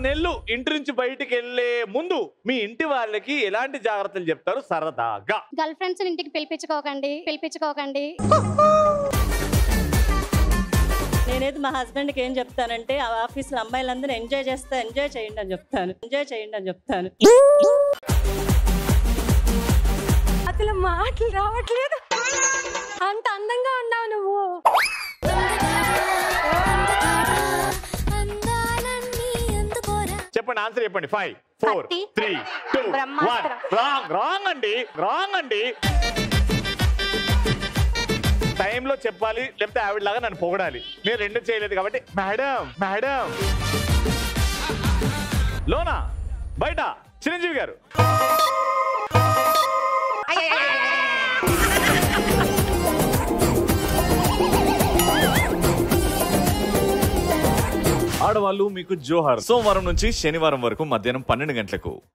నెలలు ఇంటి నుంచి బయటికి వెళ్ళే ముందు మీ ఇంటి వాళ్ళకి ఎలాంటి జాగ్రత్తలు చెప్తారు సరదాగా గర్ల్ ఫ్రెండ్స్ ఇంటికి పిలిపించుకోకండి పిలిపించుకోకండి నేనైతే మా హస్బెండ్కి ఏం చెప్తానంటే ఆ ఆఫీస్లో అమ్మాయిలందరూ ఎంజాయ్ చేస్తే ఎంజాయ్ చేయండి అని చెప్తాను ఎంజాయ్ చేయండి అని చెప్తాను అసలు మాటలు రావట్లేదు అంత అందంగా ఉన్నావు నువ్వు చెప్పండి ఆన్సర్ చెప్పండి ఫైవ్ ఫోర్ కత్తి. త్రీ టూ వన్ బ్రహ్మాస్త్రం. రాంగ్ రాంగ్ అండి రాంగ్ అండి టైంలో చెప్పాలి లేకపోతే ఆవిడలాగా నన్ను పొగడాలి మీరు రెండు చేయలేదు కాబట్టి మేడం మేడం లోనా బయట చిరంజీవి గారు ఆడవాళ్ళు మీకు జోహార్ సోమవారం నుంచి శనివారం వరకు మధ్యాహ్నం పన్నెండు గంటలకు